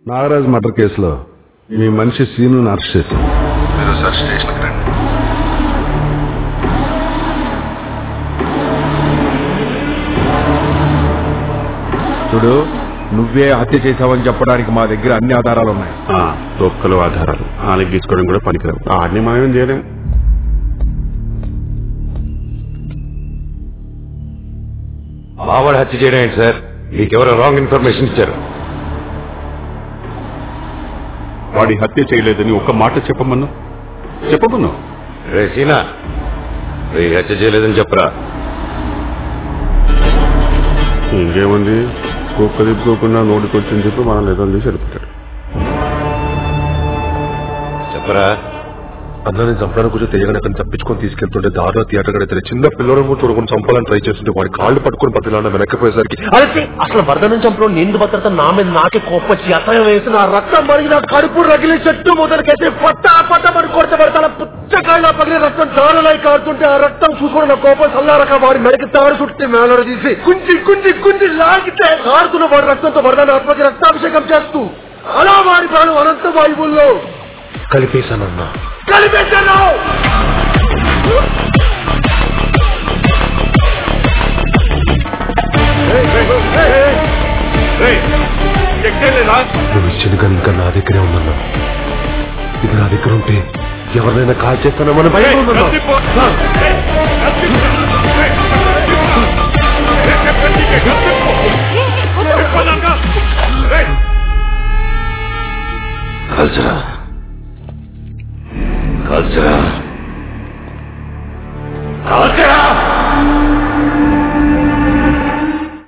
Nagaraj murder కేసులో మీ మనిషి scene arrest చేశాం మీరు సార్ స్టేషన్కి రండి చూడు నువ్వే హత్య చేశావని చెప్పడానికి మా దగ్గర అన్ని ఆధారాలు ఉన్నాయి తొక్కలు ఆధారాలు ఆనకి గీసుకోవడం కూడా పనికిరావు ఆడిని మనం ఏం చేయలేం మావాడు హత్య చేయడం ఏంటి సార్ మీకెవరో రాంగ్ ఇన్ఫర్మేషన్ ఇచ్చారు వాడి హత్య చేయలేదని ఒక్క మాట చెప్పమన్నా చెప్పమన్నా రే సీనా రే హత్య చేయలేదని చెప్పరా ఇంకేముంది కుక్క తిప్పుకోకుండా నోటికొచ్చని చెప్పి మనం లేదని చూసి వెళ్ళిపోతాడు చెప్పరా అందరిని చంపడానికి కొంచెం తెయ్యగనకని తప్పించుకొని తీసుకెళ్తుంటే దారిలో థియేటర్ గడితే చిన్న పిల్లలను కూడా చూడకుండా చంపాలని ట్రై చేస్తుంటే వాడి కాళ్ళు పట్టుకుని పత్తిలాంటి వెనక్కిపోయేసరికి అరే అసలు వరదనం చంపడం నేను భద్రత నా మీద నాకే కోపచ్చి అతను వేసి నా రక్తం మరిగి నా కడుపు రగిలి చెట్టు మొదలకైతే పట్టా పట్ట పడి కొడితే పడతా పుచ్చకాళ్ళ పగిలి రక్తం తారులై కారుతుంటే ఆ రక్తం చూసుకుని నా కోపం చల్లారక వాడి మెడకి తాడు చుట్టి మేలడ తీసి కుంచి కుంచి కుంచి లాగితే కారుతున్న వాడి రక్తంతో వరదాన్ని ఆత్మకి రక్తాభిషేకం చేస్తూ అలా వాడి ప్రాణం అనంత వాయువుల్లో కలిపేశానన్నా కలిపేశాను నువ్వు ఇచ్చిన గన్ ఇంకా నా దగ్గరే ఉందన్నా ఇది నా దగ్గర ఉంటే ఎవరినైనా కాల్ చేస్తానమని భయం ఉందన్నా కత్తిప్పు!